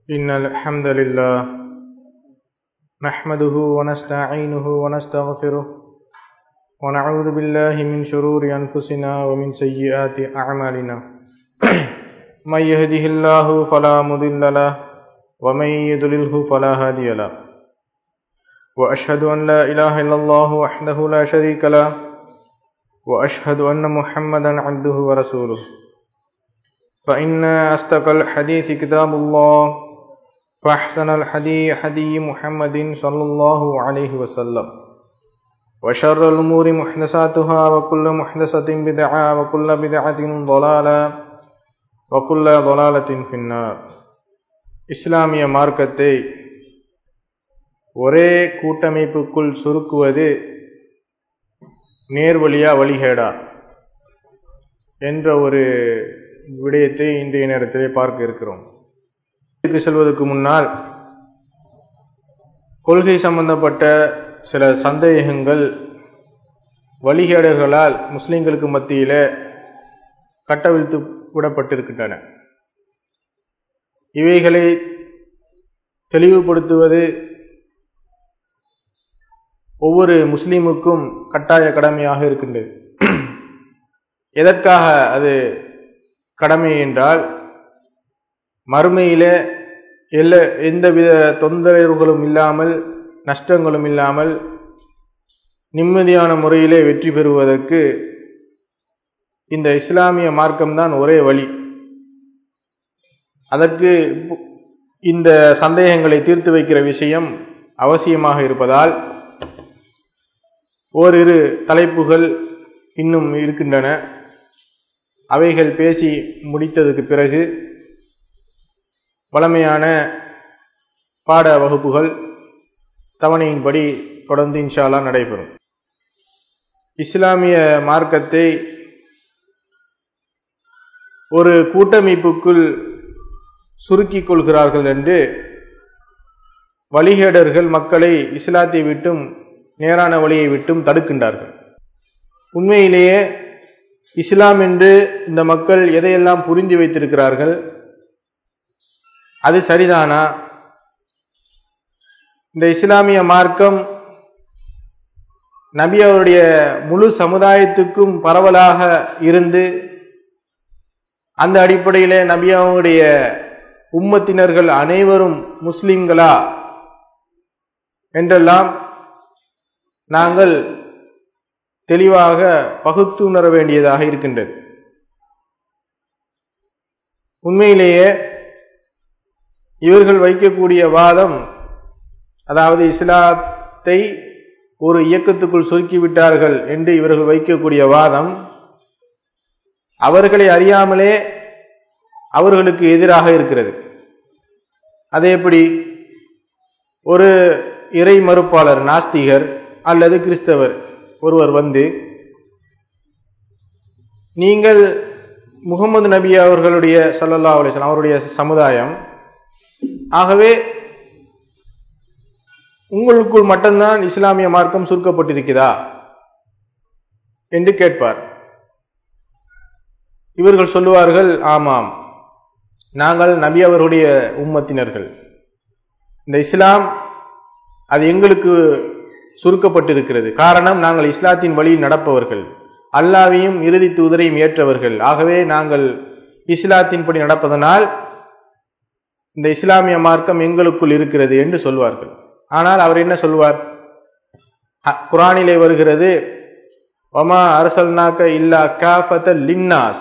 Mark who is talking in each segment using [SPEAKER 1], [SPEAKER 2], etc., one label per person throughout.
[SPEAKER 1] إن الحمد لله نحمده ونستعينه ونستغفره ونعوذ بالله من شرور أنفسنا ومن سيئات أعمالنا من يهده الله فلا مضل له ومن يضلله فلا هادي له وأشهد أن لا إله إلا الله وحده لا شريك له وأشهد أن محمدا عبده ورسوله فإن أصدق الحديث كتاب الله فأحسن الحديث حدي محمد صلى الله عليه وسلم وشر الأمور محدثاتها وكل محدثة بدعة وكل بدعة ضلالة وكل ضلالة في النار இஸ்லாமிய மார்க்கத்தை ஒரே கூட்டமைப்புக்குள் சுருக்குவது நேர்வழியா வழிகேடா என்ற ஒரு விடயத்தை இன்றைய நேரத்திலே பார்க்க இருக்கிறோம் இதுக்கு செல்வதற்கு முன்னால் கொள்கை சம்பந்தப்பட்ட சில சந்தேகங்கள் வழிகேடர்களால் முஸ்லிம்களுக்கு மத்தியில கட்டவிழ்த்து விடப்பட்டிருக்கின்றன இவைகளை தெளிவுபடுத்துவது ஒவ்வொரு முஸ்லீமுக்கும் கட்டாய கடமையாக இருக்கின்றது எதற்காக அது கடமை என்றால் மறுமையில எல்ல எந்தவித தொந்தரவுகளும் இல்லாமல் நஷ்டங்களும் இல்லாமல் நிம்மதியான முறையிலே வெற்றி பெறுவதற்கு இந்த இஸ்லாமிய மார்க்கம்தான் ஒரே வழி அதற்கு இந்த சந்தேகங்களை தீர்த்து வைக்கிற விஷயம் அவசியமாக இருப்பதால் ஓரிரு தலைப்புகள் இன்னும் இருக்கின்றன அவைகள் பேசி முடித்ததுக்கு பிறகு வளமையான பாட வகுப்புகள் தவணையின்படி தொடர்ந்து இன்ஷாலா நடைபெறும் இஸ்லாமிய மார்க்கத்தை ஒரு கூட்டமைப்புக்குள் சுருக்கிக் கொள்கிறார்கள் என்று வழிகேடர்கள் மக்களை இஸ்லாத்தை விட்டும் நேரான வழியை விட்டும் தடுக்கின்றார்கள் உண்மையிலேயே இஸ்லாம் என்று இந்த மக்கள் எதையெல்லாம் புரிந்து வைத்திருக்கிறார்கள் அது சரிதானா இந்த இஸ்லாமிய மார்க்கம் நபி அவருடைய முழு சமுதாயத்துக்கும் பரவலாக இருந்து அந்த அடிப்படையிலே நபி அவருடைய உம்மத்தினர்கள் அனைவரும் முஸ்லிம்களா என்றெல்லாம் நாங்கள் தெளிவாக பகுத்து உணர வேண்டியதாக இருக்கின்றது உண்மையிலேயே இவர்கள் வைக்கக்கூடிய வாதம் அதாவது இஸ்லாத்தை ஒரு இயக்கத்துக்குள் சுருக்கிவிட்டார்கள் என்று இவர்கள் வைக்கக்கூடிய வாதம் அவர்களை அறியாமலே அவர்களுக்கு எதிராக இருக்கிறது அது எப்படி ஒரு இறை மறுப்பாளர் நாஸ்திகர் அல்லது கிறிஸ்தவர் ஒருவர் வந்து நீங்கள் முகமது நபி அவர்களுடைய சல்லல்லா அலிஸ்லாம் அவருடைய சமுதாயம் ஆகவே உங்களுக்குள் மட்டும்தான் இஸ்லாமிய மார்க்கம் சுருக்கப்பட்டிருக்கிறதா என்று கேட்பார் இவர்கள் சொல்லுவார்கள் ஆமாம் நாங்கள் நபி அவர்களுடைய உம்மத்தினர்கள் இந்த இஸ்லாம் அது எங்களுக்கு சுருக்கப்பட்டிருக்கிறது காரணம் நாங்கள் இஸ்லாத்தின் வழியில் நடப்பவர்கள் அல்லாவையும் இறுதி தூதரையும் ஏற்றவர்கள் ஆகவே நாங்கள் இஸ்லாத்தின்படி நடப்பதனால் இந்த இஸ்லாமிய மார்க்கம் எங்களுக்குள் இருக்கிறது என்று சொல்வார்கள் ஆனால் அவர் என்ன சொல்வார் குரானிலே வருகிறது ஒமா அரசல்னாக்க இல்லா காஃபத லின்னாஸ்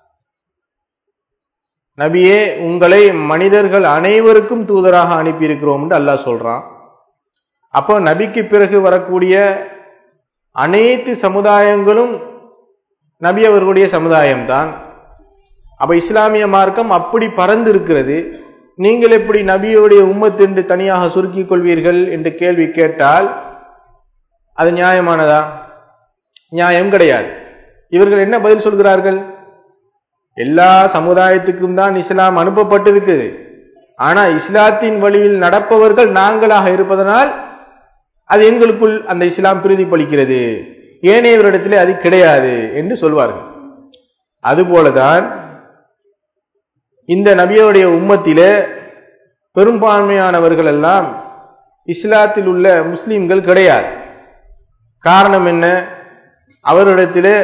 [SPEAKER 1] நபியே உங்களை மனிதர்கள் அனைவருக்கும் தூதராக அனுப்பியிருக்கிறோம் என்று அல்லாஹ் சொல்றான் அப்போ நபிக்கு பிறகு வரக்கூடிய அனைத்து சமுதாயங்களும் நபி அவர்களுடைய சமுதாயம்தான் அப்ப இஸ்லாமிய மார்க்கம் அப்படி பறந்து இருக்கிறது நீங்கள் எப்படி நபியுடைய உம்மத்து என்று தனியாக சுருக்கிக் கொள்வீர்கள் என்று கேள்வி கேட்டால் அது நியாயமானதா நியாயம் கிடையாது இவர்கள் என்ன பதில் சொல்கிறார்கள் எல்லா சமுதாயத்துக்கும் தான் இஸ்லாம் அனுப்பப்பட்டிருக்குது ஆனா இஸ்லாத்தின் வழியில் நடப்பவர்கள் நாங்களாக இருப்பதனால் அது எங்களுக்குள் அந்த இஸ்லாம் பிரதிபலிக்கிறது ஏனையவரிடத்திலே அது கிடையாது என்று சொல்வார்கள் அதுபோலதான் இந்த நபியோடைய உம்மத்திலே பெரும்பான்மையானவர்கள் எல்லாம் இஸ்லாத்தில் உள்ள முஸ்லிம்கள் கிடையாது காரணம் என்ன அவரிடத்திலே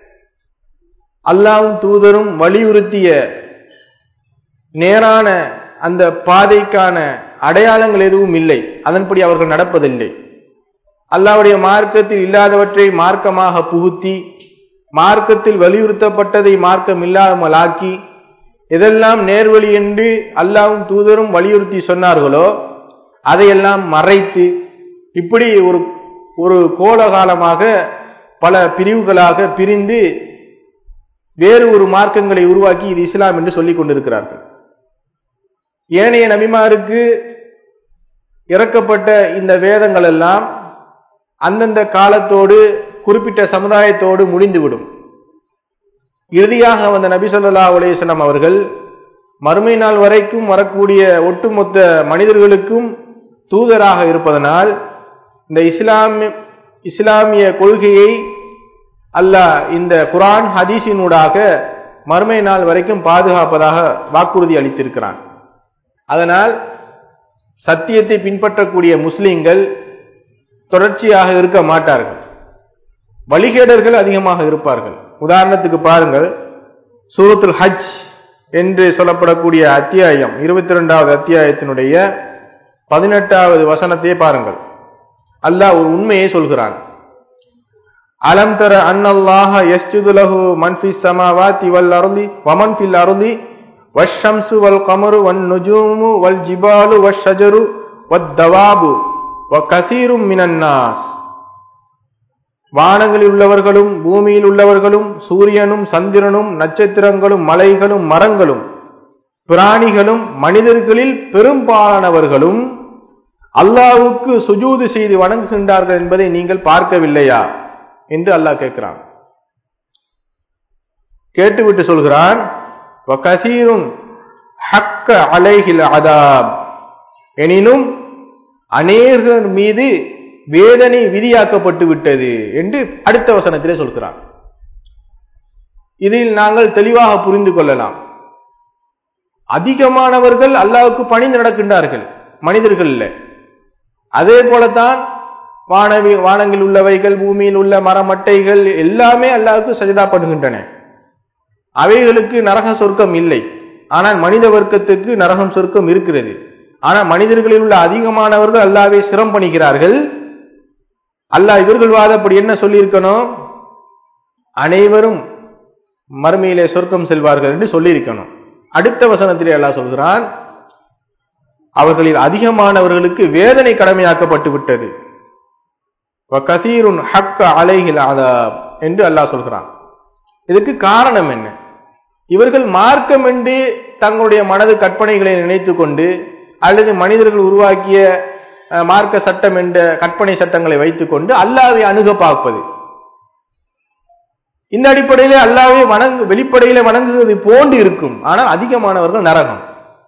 [SPEAKER 1] அல்லாவும் தூதரும் வலியுறுத்திய நேரான அந்த பாதைக்கான அடையாளங்கள் எதுவும் இல்லை அதன்படி அவர்கள் நடப்பதில்லை அல்லாவுடைய மார்க்கத்தில் இல்லாதவற்றை மார்க்கமாக புகுத்தி மார்க்கத்தில் வலியுறுத்தப்பட்டதை மார்க்கம் இல்லாமலாக்கி எதெல்லாம் நேர்வழி என்று அல்லாவும் தூதரும் வலியுறுத்தி சொன்னார்களோ அதையெல்லாம் மறைத்து இப்படி ஒரு ஒரு கோலகாலமாக பல பிரிவுகளாக பிரிந்து வேறு ஒரு மார்க்கங்களை உருவாக்கி இது இஸ்லாம் என்று சொல்லிக் கொண்டிருக்கிறார்கள் ஏனைய நபிமாருக்கு இறக்கப்பட்ட இந்த வேதங்கள் எல்லாம் அந்தந்த காலத்தோடு குறிப்பிட்ட சமுதாயத்தோடு முடிந்துவிடும் இறுதியாக வந்த நபி சொல்லா அலையம் அவர்கள் மறுமை நாள் வரைக்கும் வரக்கூடிய ஒட்டுமொத்த மனிதர்களுக்கும் தூதராக இருப்பதனால் இந்த இஸ்லாமிய இஸ்லாமிய கொள்கையை அல்லாஹ் இந்த குரான் ஹதீஸினூடாக மறுமை நாள் வரைக்கும் பாதுகாப்பதாக வாக்குறுதி அளித்திருக்கிறான் அதனால் சத்தியத்தை பின்பற்றக்கூடிய முஸ்லிம்கள் தொடர்ச்சியாக இருக்க மாட்டார்கள் வழிகேடர்கள் அதிகமாக இருப்பார்கள் உதாரணத்துக்கு பாருங்கள் சூரத்துல் ஹஜ் என்று சொல்லப்படக்கூடிய அத்தியாயம் இருபத்தி ரெண்டாவது அத்தியாயத்தினுடைய பதினெட்டாவது வசனத்தை பாருங்கள் அல்லாஹ் ஒரு உண்மையை சொல்கிறான் அலம் தர அன்னல்லாஹ யஸ்ஜுது லஹு மன் ஃபிஸ் ஸமாவாதி வல் அர்லி வமன் ஃபில் அர்லி வஷ்ஷம்சு வல் கமரு வன் நுஜூமு வல் ஜிபாலு வஷ்ஷஜரு வத்தவாபு வ கசீரும் மினன் நாஸ் வானங்களில் உள்ளவர்களும் பூமியில் உள்ளவர்களும் சூரியனும் சந்திரனும் நட்சத்திரங்களும் மலைகளும் மரங்களும் பிராணிகளும் மனிதர்களில் பெரும்பாலானவர்களும் அல்லாவுக்கு சுஜூது செய்து வணங்குகின்றார்கள் என்பதை நீங்கள் பார்க்கவில்லையா என்று அல்லாஹ் கேட்கிறான் கேட்டுவிட்டு சொல்கிறான் கசீரும் ஹக்க அலைகில் அதாப் எனினும் அநேகர் மீது வேதனை விதியாக்கப்பட்டு விட்டது என்று அடுத்த வசனத்திலே சொல்கிறான் இதில் நாங்கள் தெளிவாக புரிந்து கொள்ளலாம் அதிகமானவர்கள் அல்லாவுக்கு பணிந்து நடக்கின்றார்கள் மனிதர்கள் அதே போலத்தான் வானவி வானங்களில் உள்ளவைகள் பூமியில் உள்ள மரமட்டைகள் எல்லாமே அல்லாவுக்கு சஜிதா பண்ணுகின்றன அவைகளுக்கு நரக சொர்க்கம் இல்லை ஆனால் மனித வர்க்கத்துக்கு நரகம் சொர்க்கம் இருக்கிறது ஆனால் மனிதர்களில் உள்ள அதிகமானவர்கள் அல்லாவை சிரம் பண்ணிக்கிறார்கள் அல்லாஹ் இவர்கள் வாதப்படி என்ன சொல்லியிருக்கணும் அனைவரும் மறுமையிலே சொர்க்கம் செல்வார்கள் என்று சொல்லியிருக்கணும் அடுத்த வசனத்திலே அல்லாஹ் சொல்கிறான் அவர்களில் அதிகமானவர்களுக்கு வேதனை கடமையாக்கப்பட்டு விட்டது கசீருன் ஹக்க அலைகில் ஆதாப் என்று அல்லாஹ் சொல்கிறான் இதுக்கு காரணம் என்ன இவர்கள் மார்க்கம் என்று தங்களுடைய மனது கற்பனைகளை நினைத்து கொண்டு அல்லது மனிதர்கள் உருவாக்கிய மார்க்க சட்டம் என்ற கற்பனை சட்டங்களை வைத்துக் கொண்டு அல்லாவை அணுக பார்ப்பது இந்த அடிப்படையிலே அல்லாவே வணங்கு வெளிப்படையிலே வணங்குவது போன்று இருக்கும் ஆனால் அதிகமானவர்கள் நரகம்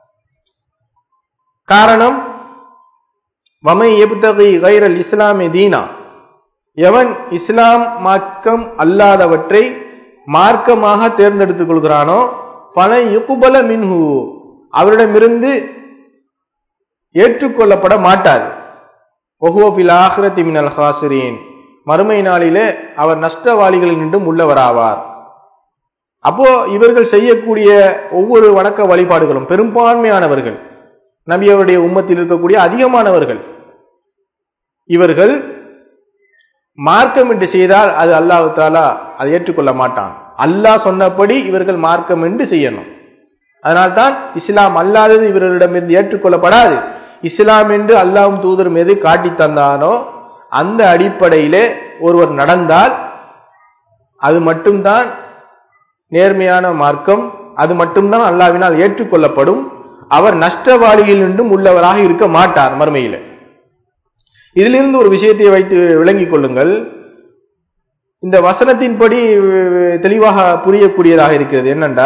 [SPEAKER 1] காரணம் வமை எபுத்தகை கைரல் இஸ்லாமே தீனா எவன் இஸ்லாம் மார்க்கம் அல்லாதவற்றை மார்க்கமாக தேர்ந்தெடுத்துக் கொள்கிறானோ பல யுகுபல மின்ஹு அவரிடமிருந்து ஏற்றுக்கொள்ளப்பட மாட்டாது ஒஹுவபில் ஆஹ்ரத்தி மினல் ஹாசிரீன் மறுமை நாளிலே அவர் நஷ்டவாளிகளில் நின்றும் உள்ளவராவார் அப்போ இவர்கள் செய்யக்கூடிய ஒவ்வொரு வணக்க வழிபாடுகளும் பெரும்பான்மையானவர்கள் நபி அவருடைய உம்மத்தில் இருக்கக்கூடிய அதிகமானவர்கள் இவர்கள் மார்க்கம் என்று செய்தால் அது அல்லாஹு தாலா அதை ஏற்றுக்கொள்ள மாட்டான் அல்லாஹ் சொன்னபடி இவர்கள் மார்க்கம் என்று செய்யணும் அதனால்தான் இஸ்லாம் அல்லாதது இவர்களிடமிருந்து ஏற்றுக்கொள்ளப்படாது இஸ்லாம் என்று அல்லாவும் தூதரும் எது காட்டி தந்தானோ அந்த அடிப்படையிலே ஒருவர் நடந்தால் அது மட்டும்தான் நேர்மையான மார்க்கம் அது மட்டும்தான் அல்லாவினால் ஏற்றுக்கொள்ளப்படும் அவர் நஷ்டவாளியில் நின்றும் உள்ளவராக இருக்க மாட்டார் மறுமையில் இதிலிருந்து ஒரு விஷயத்தை வைத்து விளங்கிக் கொள்ளுங்கள் இந்த வசனத்தின்படி தெளிவாக புரியக்கூடியதாக இருக்கிறது என்னண்டா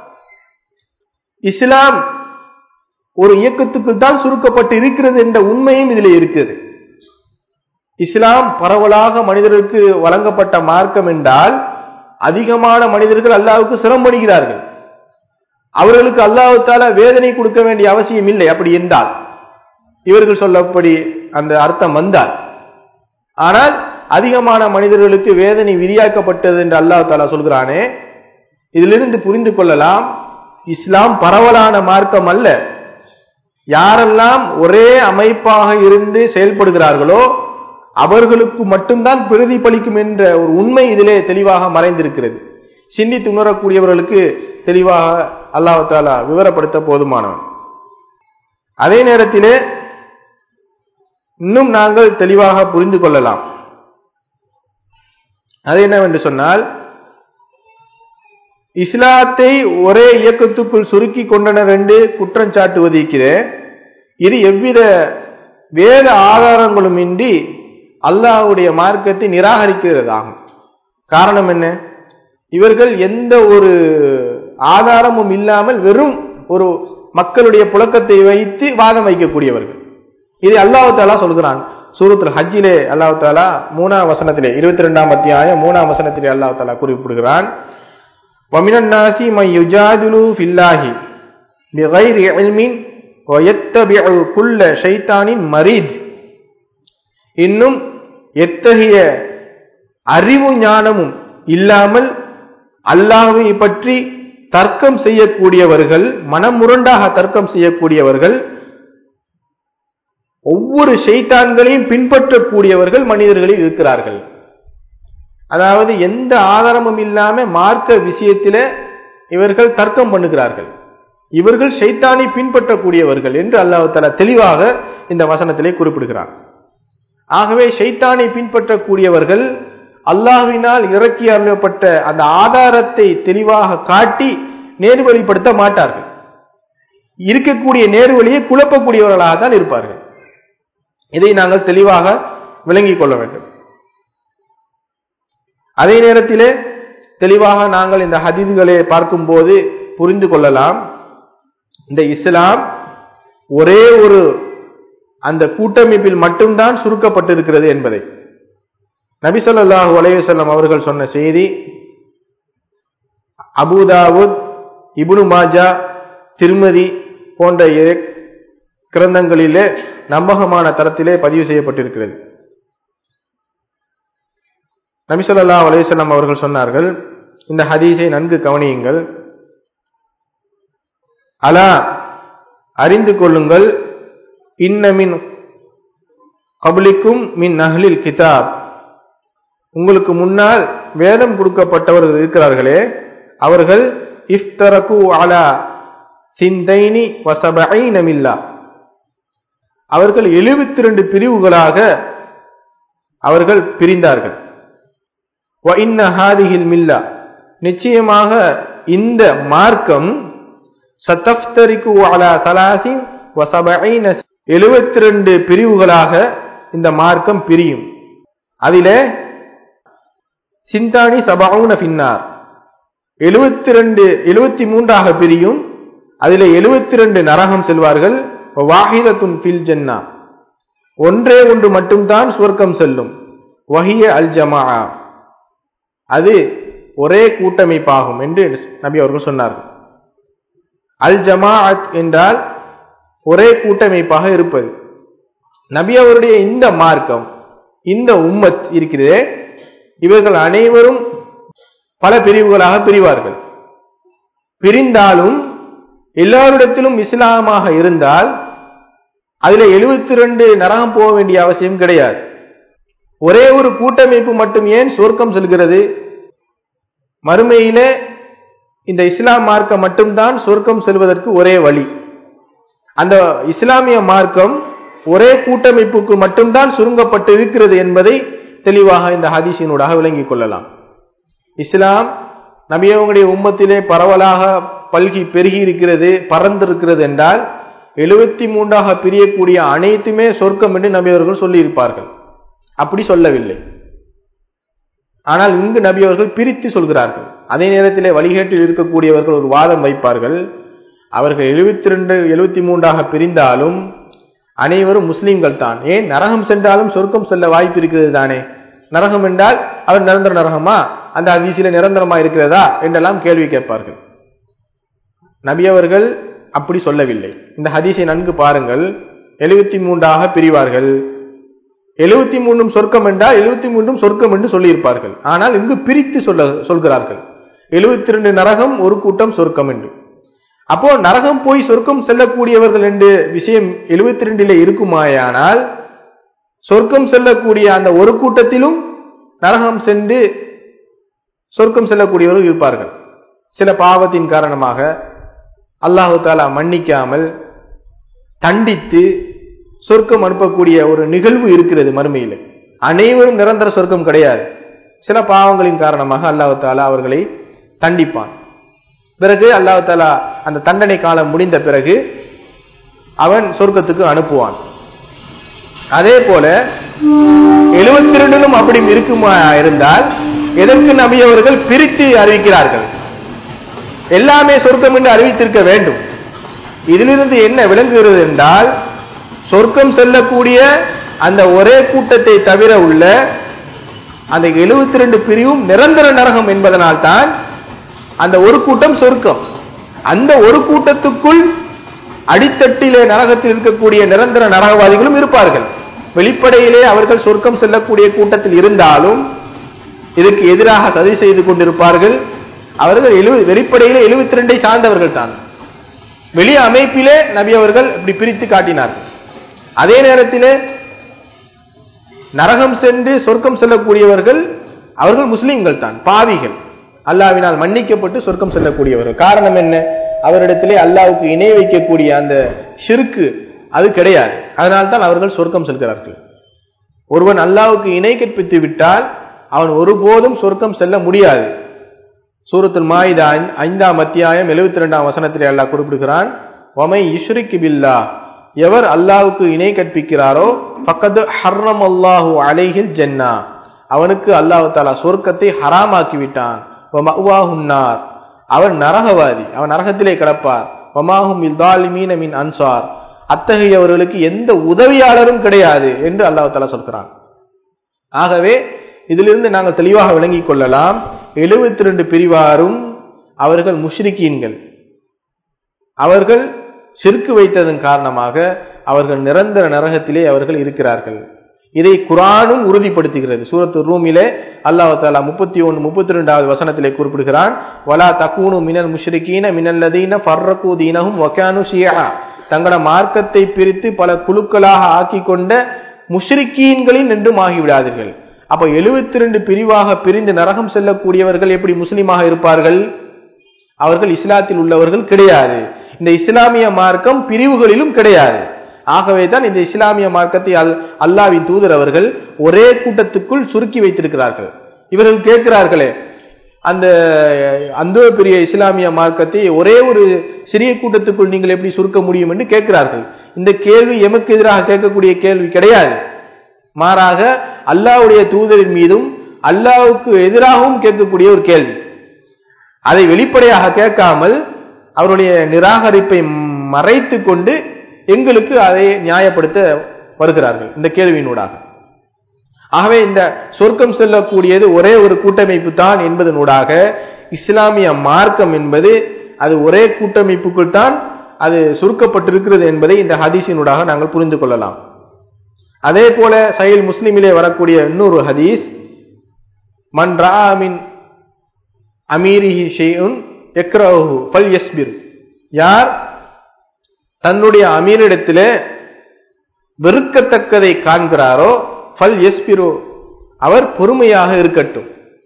[SPEAKER 1] இஸ்லாம் ஒரு இயக்கத்துக்குள் தான் சுருக்கப்பட்டு இருக்கிறது என்ற உண்மையும் இதில் இருக்கிறது இஸ்லாம் பரவலாக மனிதர்களுக்கு வழங்கப்பட்ட மார்க்கம் என்றால் அதிகமான மனிதர்கள் அல்லாவுக்கு சிரமப்படுகிறார்கள் அவர்களுக்கு அல்லாஹால வேதனை கொடுக்க வேண்டிய அவசியம் இல்லை அப்படி என்றால் இவர்கள் சொல்லப்படி அந்த அர்த்தம் வந்தால் ஆனால் அதிகமான மனிதர்களுக்கு வேதனை விதியாக்கப்பட்டது என்று அல்லாஹ் தாலா சொல்கிறானே இதிலிருந்து புரிந்து கொள்ளலாம் இஸ்லாம் பரவலான மார்க்கம் அல்ல யாரெல்லாம் ஒரே அமைப்பாக இருந்து செயல்படுகிறார்களோ அவர்களுக்கு மட்டும்தான் பிரதிபலிக்கும் என்ற ஒரு உண்மை இதிலே தெளிவாக மறைந்திருக்கிறது சிந்தித்து உணரக்கூடியவர்களுக்கு தெளிவாக அல்லாஹ் தாலா விவரப்படுத்த போதுமானவன் அதே நேரத்திலே இன்னும் நாங்கள் தெளிவாக புரிந்து கொள்ளலாம் அது என்னவென்று சொன்னால் இஸ்லாத்தை ஒரே இயக்கத்துக்குள் சுருக்கி கொண்டனர் என்று குற்றம் சாட்டுவதிருக்கிறே இது எவ்வித வேத ஆதாரங்களும் இன்றி அல்லாஹ்வுடைய மார்க்கத்தை நிராகரிக்கிறதாகும் காரணம் என்ன இவர்கள் எந்த ஒரு ஆதாரமும் இல்லாமல் வெறும் ஒரு மக்களுடைய புழக்கத்தை வைத்து வாதம் வைக்கக்கூடியவர்கள் இது அல்லாஹ் தாலா சொல்கிறான் சூரத்துல் ஹஜ்ஜிலே அல்லாஹ் தாலா மூணாம் வசனத்திலே இருபத்தி ரெண்டாம் அத்தியாயம் மூணாம் வசனத்திலே அல்லாஹ் தாலா குறிப்பிடுகிறான் وَمِنَ النَّاسِ مَن يُجَادِلُ فِي اللَّهِ بِغَيْرِ عِلْمٍ وَيَتَّبِعُ كُلَّ شَيْطَانٍ مَرِيدٍ இன்னும் எத்தகைய அறிவு ஞானமும் இல்லாமல் அல்லாஹ்வை பற்றி தர்க்கம் செய்யக்கூடியவர்கள் மனமுரண்டாக தர்க்கம் செய்யக்கூடியவர்கள் ஒவ்வொரு ஷைத்தான்களையும் பின்பற்றக்கூடியவர்கள் மனிதர்களில் இருக்கிறார்கள் அதாவது எந்த ஆதாரமும் இல்லாம மார்க்க விஷயத்தில இவர்கள் தர்க்கம் பண்ணுகிறார்கள் இவர்கள் ஷைத்தானை பின்பற்றக்கூடியவர்கள் என்று அல்லாஹ் தலா தெளிவாக இந்த வசனத்திலே குறிப்பிடுகிறார் ஆகவே ஷைத்தானை பின்பற்றக்கூடியவர்கள் அல்லாஹ்வினால் இறக்கி அருளப்பட்ட அந்த ஆதாரத்தை தெளிவாக காட்டி நேர்வழிப்படுத்த மாட்டார்கள் இருக்கக்கூடிய நேர்வழியை குழப்பக்கூடியவர்களாக தான் இருப்பார்கள் இதை நாங்கள் தெளிவாக விளங்கிக் கொள்ள வேண்டும் அதே நேரத்திலே தெளிவாக நாங்கள் இந்த ஹதீதுகளை பார்க்கும்போது புரிந்து கொள்ளலாம் இந்த இஸ்லாம் ஒரே ஒரு அந்த கூட்டமைப்பில் மட்டும்தான் சுருக்கப்பட்டிருக்கிறது என்பதை நபிசல்லாஹு அலைவசல்லம் அவர்கள் சொன்ன செய்தி அபுதாவுத் இபுனு மாஜா திருமதி போன்ற கிரந்தங்களிலே நம்பகமான தரத்திலே பதிவு செய்யப்பட்டிருக்கிறது நபிசல்லா அலையம் அவர்கள் சொன்னார்கள் இந்த ஹதீஸை நன்கு கவனியுங்கள் அலா அறிந்து கொள்ளுங்கள் இன்னமின் கபலிக்கும் மின் நஹ்லில் கிதாப் உங்களுக்கு முன்னால் வேதம் கொடுக்கப்பட்டவர்கள் இருக்கிறார்களே அவர்கள் இஃப்தரகு அலா சிந்தைனி வசபை நமில்லா அவர்கள் எழுபத்தி ரெண்டு பிரிவுகளாக அவர்கள் பிரிந்தார்கள் மில்லா நிச்சயமாக இந்த மார்க்கம் சத்தப்தரிக்கு அலா சலாசின் எழுபத்தி ரெண்டு பிரிவுகளாக இந்த மார்க்கம் பிரியும் அதிலே சிந்தானி சபாவுன பின்னார் எழுபத்தி ரெண்டு எழுபத்தி மூன்றாக பிரியும் அதிலே எழுபத்தி ரெண்டு நரகம் செல்வார்கள் வாஹிதத்துன் ஃபில் ஜன்னா ஒன்றே ஒன்று மட்டும்தான் சுவர்க்கம் செல்லும் வஹிய அல் ஜமா அது ஒரே கூட்டமைப்பாகும் என்று நபி அவர்கள் சொன்னார்கள் அல் ஜமாஅத் என்றால் ஒரே கூட்டமைப்பாக இருப்பது நபி அவருடைய இந்த மார்க்கம் இந்த உம்மத் இருக்கிறதே இவர்கள் அனைவரும் பல பிரிவுகளாக பிரிவார்கள் பிரிந்தாலும் எல்லாரிடத்திலும் இஸ்லாமாக இருந்தால் அதுல எழுபத்தி ரெண்டு நரகம் போக வேண்டிய அவசியம் கிடையாது ஒரே ஒரு கூட்டமைப்பு மட்டும் ஏன் சொர்க்கம் செல்கிறது மறுமையிலே இந்த இஸ்லாம் மார்க்கம் மட்டும்தான் சொர்க்கம் செல்வதற்கு ஒரே வழி அந்த இஸ்லாமிய மார்க்கம் ஒரே கூட்டமைப்புக்கு மட்டும்தான் சுருங்கப்பட்டு இருக்கிறது என்பதை தெளிவாக இந்த ஹதீஸினூடாக விளங்கிக் கொள்ளலாம் இஸ்லாம் நபியவங்களுடைய உம்மத்திலே பரவலாக பல்கி பெருகி இருக்கிறது பறந்திருக்கிறது என்றால் எழுபத்தி மூன்றாக பிரியக்கூடிய அனைத்துமே சொர்க்கம் என்று நபியவர்கள் சொல்லியிருப்பார்கள் அப்படி சொல்லவில்லை ஆனால் இங்கு நபி அவர்கள் பிரித்து சொல்கிறார்கள் அதே நேரத்திலே வழிகேட்டில் இருக்கக்கூடியவர்கள் ஒரு வாதம் வைப்பார்கள் அவர்கள் எழுபத்தி ரெண்டு எழுபத்தி மூன்றாக பிரிந்தாலும் அனைவரும் முஸ்லிம்கள் தான் ஏன் நரகம் சென்றாலும் சொர்க்கம் செல்ல வாய்ப்பு இருக்கிறது தானே நரகம் என்றால் அவர் நிரந்தர நரகமா அந்த அதிசயில நிரந்தரமா இருக்கிறதா என்றெல்லாம் கேள்வி கேட்பார்கள் நபி அவர்கள் அப்படி சொல்லவில்லை இந்த ஹதீஸை நன்கு பாருங்கள் எழுபத்தி மூன்றாக பிரிவார்கள் எழுபத்தி மூன்றும் சொர்க்கம் என்றால் எழுபத்தி மூன்றும் சொர்க்கம் என்று சொல்லியிருப்பார்கள் ஆனால் இங்கு பிரித்து சொல்ல சொல்கிறார்கள் எழுபத்தி ரெண்டு நரகம் ஒரு கூட்டம் சொர்க்கம் என்று அப்போ நரகம் போய் சொர்க்கம் செல்லக்கூடியவர்கள் என்று விஷயம் எழுபத்தி ரெண்டிலே இருக்குமாயானால் சொர்க்கம் செல்லக்கூடிய அந்த ஒரு கூட்டத்திலும் நரகம் சென்று சொர்க்கம் செல்லக்கூடியவர்கள் இருப்பார்கள் சில பாவத்தின் காரணமாக அல்லாஹு தாலா மன்னிக்காமல் தண்டித்து சொர்க்கம் அனுப்பக்கூடிய ஒரு நிகழ்வு இருக்கிறது மறுமையில் அனைவரும் நிரந்தர சொர்க்கம் கிடையாது சில பாவங்களின் காரணமாக அல்லாஹு தாலா அவர்களை தண்டிப்பான் பிறகு அல்லாஹு தாலா அந்த தண்டனை காலம் முடிந்த பிறகு அவன் சொர்க்கத்துக்கு அனுப்புவான் அதே போல எழுபத்தி ரெண்டிலும் அப்படி இருக்குமா இருந்தால் எதற்கு நபி அவர்கள் பிரித்து அறிவிக்கிறார்கள் எல்லாமே சொர்க்கம் என்று அறிவித்திருக்க வேண்டும் இதிலிருந்து என்ன விளங்குகிறது என்றால் சொர்க்கம் செல்லக்கூடிய அந்த ஒரே கூட்டத்தை தவிர உள்ள அந்த எழுபத்தி ரெண்டு பிரிவும் நிரந்தர நரகம் என்பதனால் தான் அந்த ஒரு கூட்டம் சொர்க்கம் அந்த ஒரு கூட்டத்துக்குள் அடித்தட்டிலே நரகத்தில் இருக்கக்கூடிய நிரந்தர நரகவாதிகளும் இருப்பார்கள் வெளிப்படையிலே அவர்கள் சொர்க்கம் செல்லக்கூடிய கூட்டத்தில் இருந்தாலும் இதுக்கு எதிராக சதி செய்து கொண்டிருப்பார்கள் அவர்கள் எழு வெளிப்படையிலே எழுபத்தி ரெண்டை சார்ந்தவர்கள் தான் வெளி அமைப்பிலே நபி அவர்கள் இப்படி பிரித்து காட்டினார்கள் அதே நேரத்திலே நரகம் சென்று சொர்க்கம் செல்லக்கூடியவர்கள் அவர்கள் முஸ்லிம்கள் தான் பாவிகள் அல்லாவினால் மன்னிக்கப்பட்டு சொர்க்கம் செல்லக்கூடியவர்கள் காரணம் என்ன அவரிடத்திலே அல்லாவுக்கு இணை வைக்கக்கூடிய அந்த ஷிருக்கு அது கிடையாது அதனால்தான் அவர்கள் சொர்க்கம் செல்கிறார்கள் ஒருவன் அல்லாவுக்கு இணை கற்பித்து விட்டால் அவன் ஒருபோதும் சொர்க்கம் செல்ல முடியாது சூரத்துல் மாயிதா ஐந்தாம் அத்தியாயம் எழுபத்தி ரெண்டாம் வசனத்திலே அல்லாஹ் குறிப்பிடுகிறான் ஒமை இஷ்ரிக்கு பில்லா எவர் அல்லாவுக்கு இணை கற்பிக்கிறாரோ பக்கத்து ஹர்ரம் அல்லாஹூ அலைஹில் ஜன்னா அவனுக்கு அல்லாஹு தாலா சொர்க்கத்தை ஹராமாக்கி விட்டான் மஅவாஹுன்னார் அவன் நரகவாதி அவன் நரகத்திலே கிடப்பார் வமாஹும் இல்தாலிமீன மின் அன்சார் அத்தகையவர்களுக்கு எந்த உதவியாளரும் கிடையாது என்று அல்லாஹ் தாலா சொல்கிறான் ஆகவே இதிலிருந்து நாங்கள் தெளிவாக விளங்கிக் கொள்ளலாம் எழுபத்தி ரெண்டு பிரிவாரும் அவர்கள் முஷ்ரிக்கீன்கள் அவர்கள் சிற்கு வைத்ததன் காரணமாக அவர்கள் நிரந்தர நரகத்திலே அவர்கள் இருக்கிறார்கள் இதை குரானும் உறுதிப்படுத்துகிறது சூரத்து ரூமிலே அல்லாஹ் தாலா முப்பத்தி ஒன்று முப்பத்தி ரெண்டாவது வசனத்திலே குறிப்பிடுகிறான் வலா தக்கூனு மினல் முஷ்ரிகீன மினல்லதீன ஃபர்ரகு தீனஹும் வக்கானு ஷியா தங்கள மார்க்கத்தை பிரித்து பல குழுக்களாக ஆக்கி கொண்ட முஷ்ரிக்கீன்களின் என்றும் ஆகிவிடாதீர்கள் அப்ப எழுபத்தி ரெண்டு பிரிவாக பிரிந்து நரகம் செல்லக்கூடியவர்கள் எப்படி முஸ்லீமாக இருப்பார்கள் அவர்கள் இஸ்லாத்தில் உள்ளவர்கள் கிடையாது இந்த இஸ்லாமிய மார்க்கம் பிரிவுகளிலும் கிடையாது ஆகவே தான் இந்த இஸ்லாமிய மார்க்கத்தை அல் அல்லாவின் தூதர் அவர்கள் ஒரே கூட்டத்துக்குள் சுருக்கி வைத்திருக்கிறார்கள் இவர்கள் கேட்கிறார்களே அந்த அந்த பெரிய இஸ்லாமிய மார்க்கத்தை ஒரே ஒரு சிறிய கூட்டத்துக்குள் நீங்கள் எப்படி சுருக்க முடியும் என்று கேட்கிறார்கள் இந்த கேள்வி எமக்கு எதிராக கேட்கக்கூடிய கேள்வி கிடையாது மாறாக அல்லாவுடைய தூதரின் மீதும் அல்லாவுக்கு எதிராகவும் கேட்கக்கூடிய ஒரு கேள்வி அதை வெளிப்படையாக கேட்காமல் அவருடைய நிராகரிப்பை மறைத்து கொண்டு எங்களுக்கு அதை நியாயப்படுத்த வருகிறார்கள் இந்த கேள்வியினூடாக ஆகவே இந்த சொர்க்கம் செல்லக்கூடியது ஒரே ஒரு கூட்டமைப்பு தான் என்பதனூடாக இஸ்லாமிய மார்க்கம் என்பது அது ஒரே கூட்டமைப்புக்குள் தான் அது சுருக்கப்பட்டிருக்கிறது என்பதை இந்த ஹதீஸினூடாக நாங்கள் புரிந்து கொள்ளலாம் அதே போல சயில் முஸ்லிமிலே வரக்கூடிய இன்னொரு ஹதீஸ் மன் ராமின் அமீரிஹி ஷெய்உன் எக்ரஹு ஃபல் யஸ்பிர் யார் தன்னுடைய அமீரிடத்திலே வெறுக்கத்தக்கதை காண்கிறாரோ ஃபல் எஸ்பிரோ அவர் பொறுமையாக இருக்கட்டும்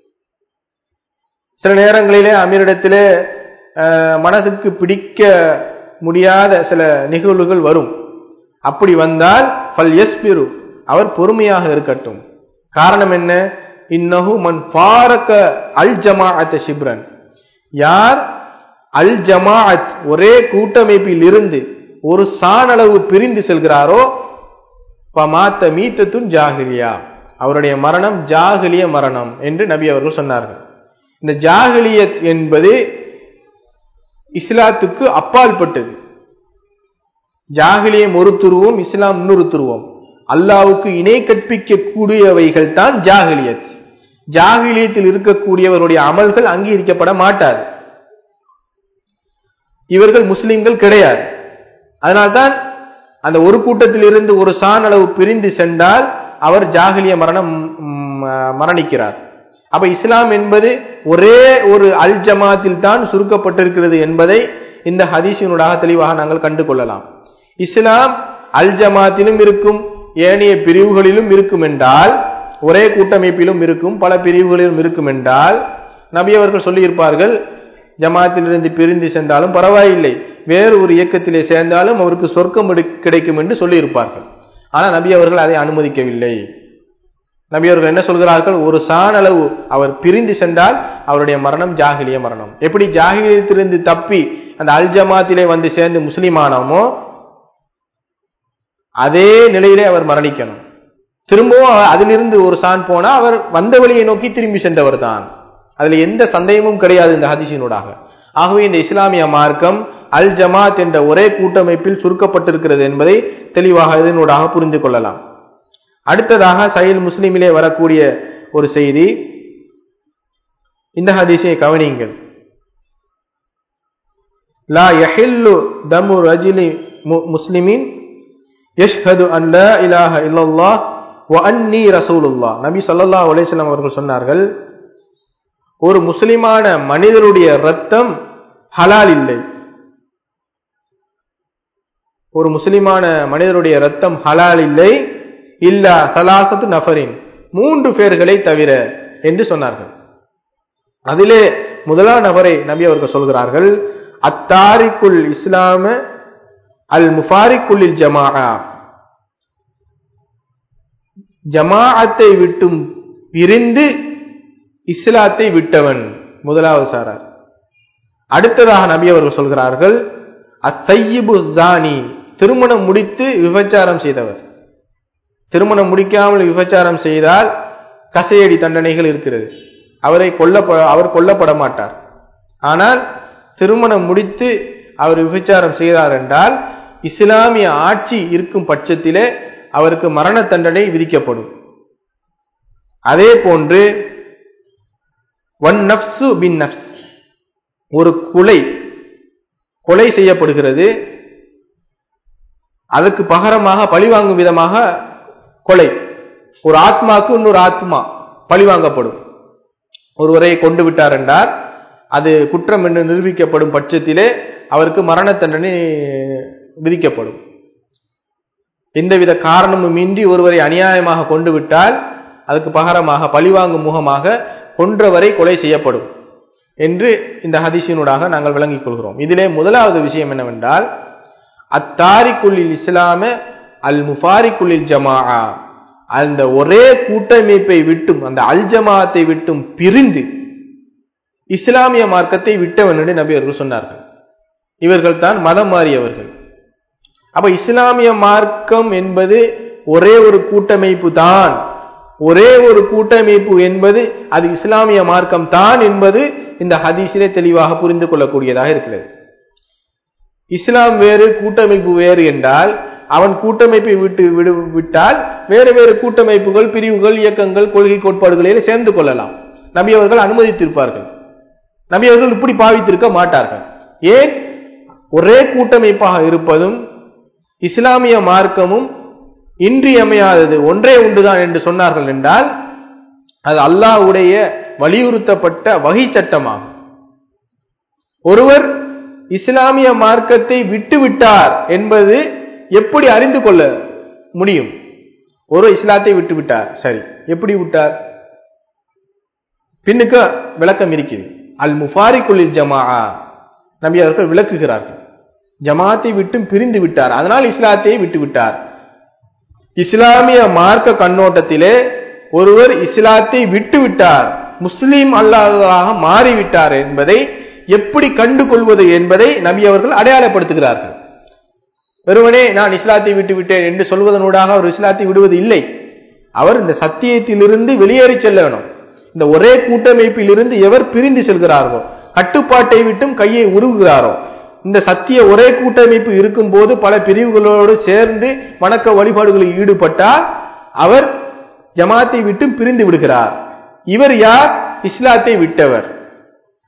[SPEAKER 1] சில நேரங்களிலே அமீரிடத்திலே மனதுக்கு பிடிக்க முடியாத சில நிகழ்வுகள் வரும் அப்படி வந்தால் ஃபல் எஸ்பிரு அவர் பொறுமையாக இருக்கட்டும் காரணம் என்ன இன்னஹு மன் ஃபாரக அல் ஜமாஅத் ஷிப்ரன் யார் அல் ஜமாஅத் ஒரே கூட்டமைப்பில் இருந்து ஒரு சாணளவு பிரிந்து செல்கிறாரோ பமாத்த மீத்தத்துன் ஜாகிலியா அவருடைய மரணம் ஜாகிலிய மரணம் என்று நபி அவர்கள் சொன்னார்கள் இந்த ஜாகிலியத் என்பது இஸ்லாத்துக்கு அப்பால் பட்டது ஜாகிலியம் ஒரு துருவம் இஸ்லாம் இன்னொரு துருவம் அல்லாவுக்கு இணை கற்பிக்க கூடியவைகள் தான் ஜாகிலியத் ஜாகிலியத்தில் இருக்கக்கூடியவருடைய அமல்கள் அங்கீகரிக்கப்பட மாட்டாது இவர்கள் முஸ்லிம்கள் கிடையாது அதனால்தான் அந்த ஒரு கூட்டத்திலிருந்து ஒரு சான் அளவு பிரிந்து சென்றால் அவர் ஜாகிலிய மரணம் ம், மரணிக்கிறார் அப்ப இஸ்லாம் என்பது ஒரே ஒரு அல் ஜமாத்தில் தான் சுருக்கப்பட்டிருக்கிறது என்பதை இந்த ஹதீஸினூடாக தெளிவாக நாங்கள் கண்டு கொள்ளலாம் இஸ்லாம் அல் ஜமாத்திலும் இருக்கும் ஏனைய பிரிவுகளிலும் இருக்கும் என்றால் ஒரே கூட்டமைப்பிலும் இருக்கும் பல பிரிவுகளிலும் இருக்கும் என்றால் நபி அவர்கள் சொல்லியிருப்பார்கள் ஜமாத்திலிருந்து பிரிந்து சென்றாலும் பரவாயில்லை வேறு ஒரு இயக்கத்திலே சேர்ந்தாலும் அவருக்கு சொர்க்கம் எடு- கிடைக்கும் என்று சொல்லியிருப்பார்கள் ஆனால் நபி அவர்கள் அதை அனுமதிக்கவில்லை நபி அவர்கள் என்ன சொல்கிறார்கள் ஒரு சான் அளவு அவர் பிரிந்து சென்றால் அவருடைய மரணம் ஜாகிலிய மரணம் எப்படி ஜாகிலியத்திலிருந்து தப்பி அந்த அல் ஜமாத்திலே வந்து சேர்ந்து முஸ்லிமானமோ அதே நிலையிலே அவர் மரணிக்கணும் திரும்பவும் அவர் அதிலிருந்து ஒரு சான் போனா அவர் வந்த வழியை நோக்கி திரும்பி சென்றவர் தான் அதுல எந்த சந்தேகமும் கிடையாது இந்த ஹதீஸினூடாக ஆகவே இந்த இஸ்லாமிய மார்க்கம் அல் ஜமாத் என்ற ஒரே கூட்டமைப்பில் சுருக்கப்பட்டிருக்கிறது என்பதை தெளிவாக இதனூடாக புரிந்து கொள்ளலாம் அடுத்ததாக சயில் முஸ்லிமிலே வரக்கூடிய ஒரு செய்தி இந்த ஹதீஸை கவனியுங்கள் லா யஹில்லு தமு ரஜிலி மு- முஸ்லிமின் யஷ்ஹது அன் லா இலாஹ இல்லல்லாஹ் வ அன்னி ரசூலுல்லாஹ் நபி ஸல்லல்லாஹு அலைஹி வஸல்லம் அவர்கள் சொன்னார்கள் ஒரு முஸ்லிமான மனிதருடைய ரத்தம் ஹலால் இல்லை ஒரு முஸ்லிமான மனிதருடைய ரத்தம் ஹலால் இல்லை இல்லா சலாசத்து நஃபரின் மூன்று பேர்களை தவிர என்று சொன்னார்கள் அதிலே முதலாம் நபரை நபி அவர்கள் சொல்கிறார்கள் அத்தாரிக்குல் இஸ்லாம அல் முஃபாரிக்குல்லில் ஜமாஆ ஜமாஅத்தை விட்டும் பிரிந்து இஸ்லாத்தை விட்டவன் முதலாவது சாரார் அடுத்ததாக நபி அவர்கள் சொல்கிறார்கள் அத்தையிபு ஜானி திருமணம் முடித்து விபச்சாரம் செய்தவர் திருமணம் முடிக்காமல் விபச்சாரம் செய்தால் கசையடி தண்டனைகள் இருக்கிறது அவரை கொல்ல அவர் கொல்லப்பட மாட்டார் ஆனால் திருமணம் முடித்து அவர் விபச்சாரம் செய்தார் என்றால் இஸ்லாமிய ஆட்சி இருக்கும் பட்சத்திலே அவருக்கு மரண தண்டனை விதிக்கப்படும் அதே போன்று ஒன் நப்சு பின் நப்ஸ் ஒரு கொலை கொலை செய்யப்படுகிறது அதுக்கு பகரமாக பழிவாங்கும் விதமாக கொலை ஒரு ஆத்மாக்கு இன்னொரு ஆத்மா பழிவாங்கப்படும் ஒருவரை கொண்டு விட்டார் என்றால் அது குற்றம் என்று நிரூபிக்கப்படும் பட்சத்திலே அவருக்கு மரண தண்டனை விதிக்கப்படும் எந்தவித காரணமும் இன்றி ஒருவரை அநியாயமாக கொண்டு விட்டால் அதுக்கு பகரமாக பழிவாங்கும் முகமாக கொன்றவரை கொலை செய்யப்படும் என்று இந்த ஹதீஷினூடாக நாங்கள் விளங்கிக் கொள்கிறோம் இதிலே முதலாவது விஷயம் என்னவென்றால் அத்தாரிக்குள்ளில் இஸ்லாம அல் முஃபாரிக்குள்ளில் ஜமாஆ அந்த ஒரே கூட்டமைப்பை விட்டும் அந்த அல் ஜமாத்தை விட்டும் பிரிந்து இஸ்லாமிய மார்க்கத்தை விட்டவன் என்று நபி அவர்கள் சொன்னார்கள் இவர்கள் தான் மதம் மாறியவர்கள் அப்ப இஸ்லாமிய மார்க்கம் என்பது ஒரே ஒரு கூட்டமைப்பு தான் ஒரே ஒரு கூட்டமைப்பு என்பது அது இஸ்லாமிய மார்க்கம் தான் என்பது இந்த ஹதீஸிலே தெளிவாக புரிந்து கொள்ளக்கூடியதாக இருக்கிறது இஸ்லாம் வேறு கூட்டமைப்பு வேறு என்றால் அவன் கூட்டமைப்பை விட்டு விடு விட்டால் வேறு வேறு கூட்டமைப்புகள் பிரிவுகள் இயக்கங்கள் கொள்கை கோட்பாடுகளில் சேர்ந்து கொள்ளலாம் நபி அவர்கள் அனுமதித்திருப்பார்கள் நபி அவர்கள் இப்படி பாவித்திருக்க மாட்டார்கள் ஏன் ஒரே கூட்டமைப்பாக இருப்பதும் இஸ்லாமிய மார்க்கமும் இன்றியமையாதது ஒன்றே உண்டுதான் என்று சொன்னார்கள் என்றால் அது அல்லாஹ்வுடைய வலியுறுத்தப்பட்ட வகை சட்டமாகும் ஒருவர் இஸ்லாமிய மார்க்கத்தை விட்டுவிட்டார் என்பது எப்படி அறிந்து கொள்ள முடியும் ஒரு இஸ்லாத்தை விட்டு விட்டார் சரி எப்படி விட்டார் பின்னுக்கு விளக்கம் இருக்கிறது அல் முஃபாரிக்குள்ளில் ஜமா நபி அவர்கள் விளக்குகிறார்கள் ஜமாத்தை விட்டும் பிரிந்து விட்டார் அதனால் இஸ்லாத்தை விட்டு விட்டார் இஸ்லாமிய மார்க்க கண்ணோட்டத்திலே ஒருவர் இஸ்லாத்தை விட்டு விட்டார் முஸ்லீம் அல்லாததாக மாறிவிட்டார் என்பதை எப்படி கண்டு கொள்வது என்பதை நபி அவர்கள் அடையாளப்படுத்துகிறார்கள் வெறுமனே நான் இஸ்லாத்தை விட்டு விட்டேன் என்று சொல்வதனூடாக அவர் இஸ்லாத்தை விடுவது இல்லை அவர் இந்த சத்தியத்திலிருந்து வெளியேறி செல்ல வேணும் இந்த ஒரே கூட்டமைப்பில் இருந்து எவர் பிரிந்து செல்கிறார்களோ கட்டுப்பாட்டை விட்டும் கையை உருவுகிறாரோ இந்த சத்திய ஒரே கூட்டமைப்பு இருக்கும் போது பல பிரிவுகளோடு சேர்ந்து வணக்க வழிபாடுகளில் ஈடுபட்டால் அவர் ஜமாத்தை விட்டும் பிரிந்து விடுகிறார் இவர் யார் இஸ்லாத்தை விட்டவர்